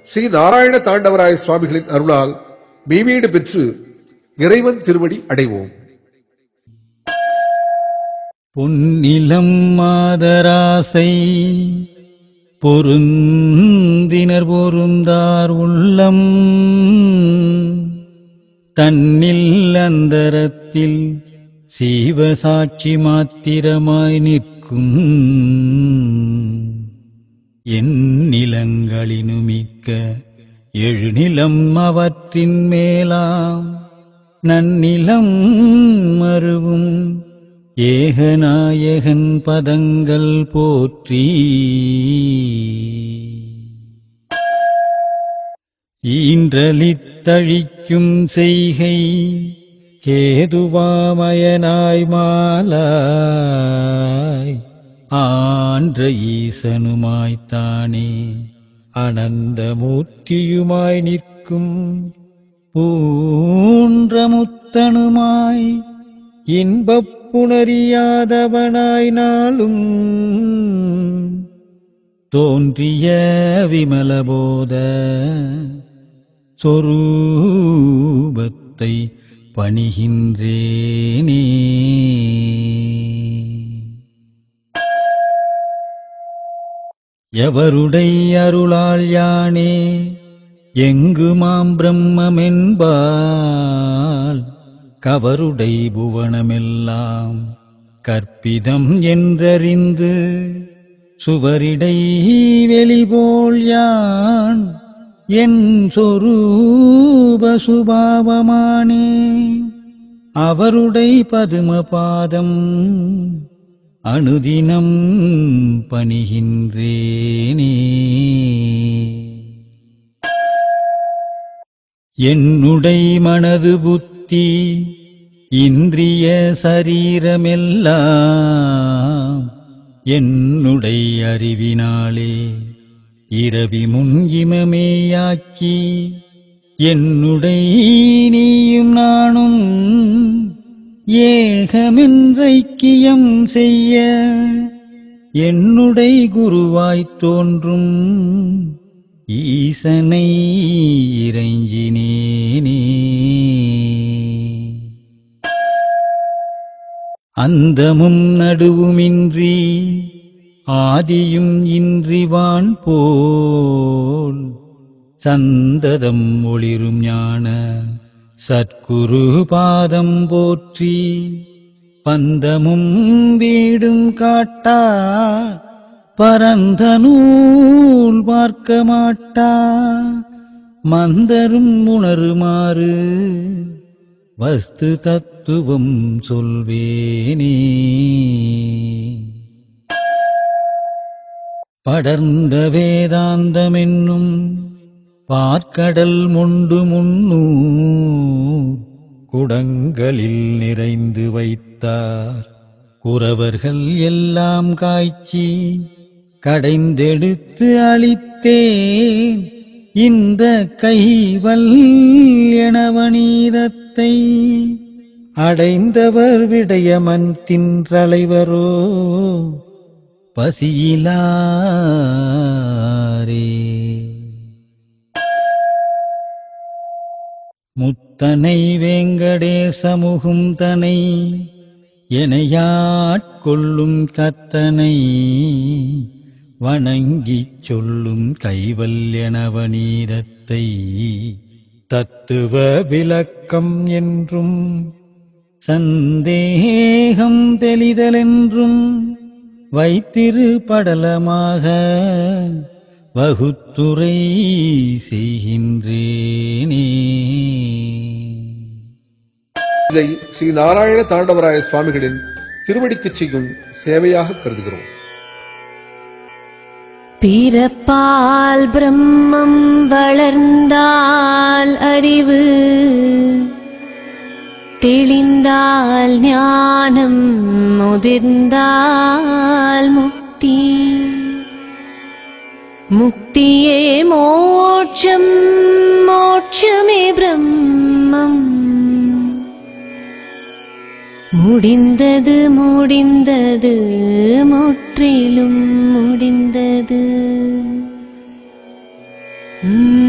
ஸ்ரீ நாராயண தாண்டவராய சுவாமிகளின் அருளால் மெய்வீடு பெற்று இறைவன் திருவடி அடைவோம் பொன்னிலம் மாதராசை பொருந்தினர் பொருந்தார் உள்ளம் தன்னில் அந்தரத்தில் சீவசாட்சி மாத்திரமாய் நிற்கும் என் நிலங்களினுமிக்க எழுநிலம் அவற்றின் மேலாம் நன்னிலம் மருவும் ஏகநாயகன் பதங்கள் போற்றி ஈன்றலித்தழிக்கும் செய்கை கேதுவாமயனாய் மாலாய் ஆன்ற ஈசனுமாய்த்தானே அனந்தமூர்த்தியுமாய் நிற்கும் பூன்றமுத்தனுமாய் இன்பப் புணரியாதவனாய் நாளும் தோன்றிய விமலபோத சொரூபத்தை பணிகின்றேனே எவருடை அருளால் யானே எங்குமாம் பிரம்மென்பால் கவருடை புவனமெல்லாம் கற்பிதம் என்றறிந்து சுவரிடை வெளிபோல் யான் என் சொரூப சுபாவமானே அவருடை பதுமபாதம் அனுதினம் பணிகின்றேனே என்னுடை மனது புத்தி இந்திரிய சரீரமெல்லாம் என்னுடை அறிவினாலே இரவி முன் இமமேயாக்கி என்னுடை நீயும் நானும் ஏகமென்றைக்கியம் செய்ய என்னுடை குருவாய்த் தோன்றும் ஈசனை இறைஞ்சினேனே அந்தமும் நடுவுமின்றி ஆதியும் இன்றி வான் போல் சந்ததம் ஒளிரும் ஞான சத்குரு பாதம் போற்றி பந்தமும் வீடும் காட்டா பரந்த நூல் பார்க்க மாட்டா மந்தரும் உணருமாறு வஸ்து தத்துவம் சொல்வேனே படர்ந்த வேதாந்தமென்னும் பார்க்கடல் முண்டு முன்னூர் குடங்களில் நிறைந்து வைத்தார் குறவர்கள் எல்லாம் காய்ச்சி கடைந்தெடுத்து அளித்தேன் இந்த கைவல் எனவனீதத்தை அடைந்தவர் விடயமன் தின்றலைவரோ பசியிலாரே முத்தனை வேங்கடேசமுகும் தனை எனையாட்கொள்ளும் கத்தனை வணங்கிச் சொல்லும் கைவல்யனவநீரத்தை தத்துவ விளக்கம் என்றும் சந்தேகம் தெளிதலென்றும் வைத்திரு படலமாக வகுத்துரை செய்கின்றேனே இதை ஸ்ரீ நாராயண தாண்டவராய சுவாமிகளின் திருவடிக்கு செய்யும் சேவையாக கருதுகிறோம் பிறப்பால் பிரம்மம் வளர்ந்தால் அறிவு தெளிந்தால் ஞானம் முதிர்ந்தால் முக்தி முக்தியே மோட்சம் மோட்சமே பிரம்மம் முடிந்தது முடிந்தது முற்றிலும் முடிந்தது ம்